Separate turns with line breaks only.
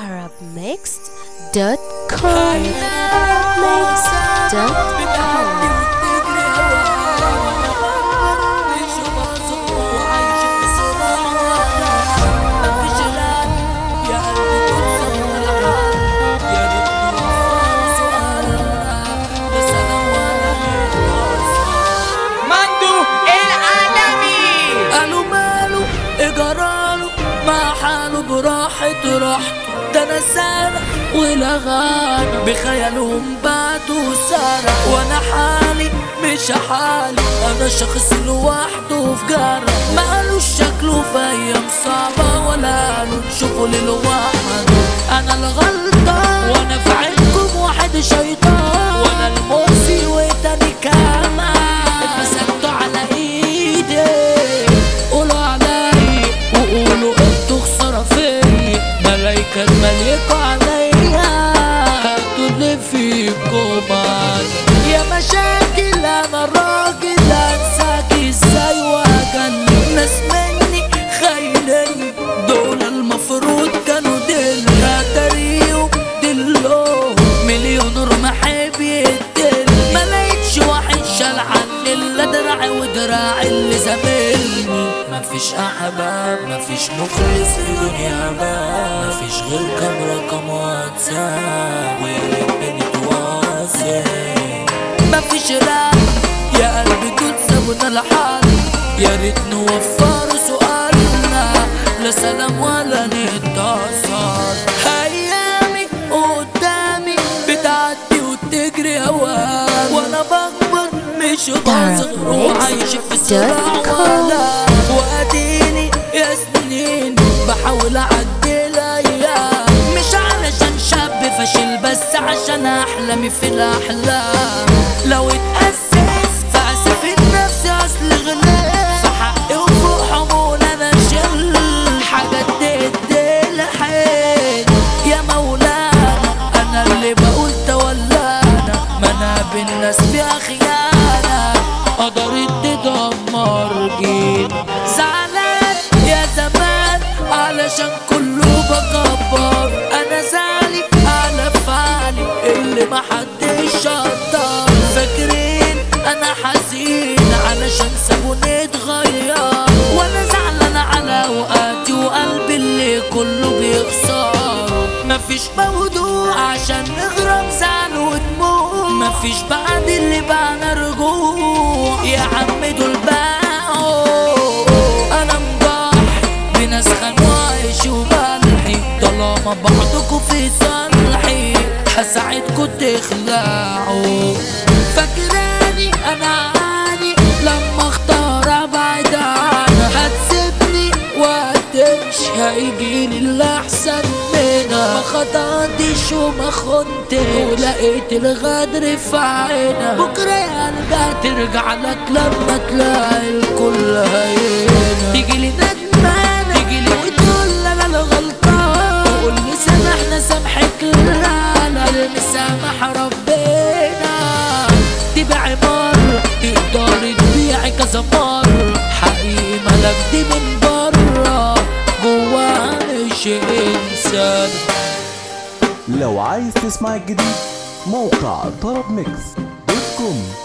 arabmixed.com arabmixed.com
مندو العالمي
قالوا ماله اجراله مع حاله براحة راحته ده انا سارق ولغانا بخيالهم بعده سارق وانا حالي مش حالي انا شخص لوحده في جارة ما قالوش شكله في ايام صعبة ولا قالوا نشوفه لوحده انا الغلطان وانا في عينكم واحد شيطان وانا المؤذي وتاني كمان فسدتوا على ايدي قولوا علي وقولوا انتوا خسارة فيا ملايكة مليكوا عليا هاتوا اللي فيكم عادي. يا مشاكل انا الراجل انساك ازاي واجل ناس مني خاينين دول المفروض كانوا دل تاريخ دلو مليون رمح بيدل ما لقيتش واحد شال عني الا دراعي ودراعي اللي زميلني مفيش احباب مفيش مخلص في دنيا باب مفيش غير كام رقم واتساب ويا ريت بنتواصل مفيش راب يا قلبي دول سابونا لحال يا ريت نوفر سؤالنا لا سلام ولا نتصل ايامي قدامي بتعدي وتجري هواك وانا بكبر مش بصغر وعايش في صراع ولا واديني يا سنين بحاول اعدي الايام مش علشان شاب فاشل بس عشان احلامي في الاحلام لو اتأسس فاسف النفس اصل غلاب في حقي وفوق حمول انا شل حاجات تدي الحيل يا مولانا انا اللي بقول تولانا ما انا بالناس فيها خيانه قدرت تدمر جيل زعلان يا زمان علشان كله بكبر انا زعلي على فعلي اللي محدش شطر فاكرين انا حزين علشان سابوني اتغير وانا زعلان على اوقاتي وقلبي اللي كله بيخسر مفيش موضوع عشان نغرم زعل ودموع مفيش بعد اللي بعنا رجوع يا عم دول باعوا انا مضحي بناس خانوا عيشي وملحي طالما بعضكوا في صالحي هساعدكوا تخلعوا فاكراني انا عاني لما اختار ابعد عنها هتسيبني وهتمشي هيجيلي اللي احسن منها ما خطأتش وما خنتش ولقيت الغدر في عينها بكره يا قلبي هترجع لك لما تلاقي الكل هينا تيجي لي ندمان تيجي لي وتقول لا انا الغلطان تقول لي سامحنا سامحك لا انا اللي سامح ربنا تبيعي مرة تقدري تبيعي كذا مرة حقيقي ملك دي من بره جواها مش انسان
لو عايز تسمع الجديد موقع طرب ميكس دوت كوم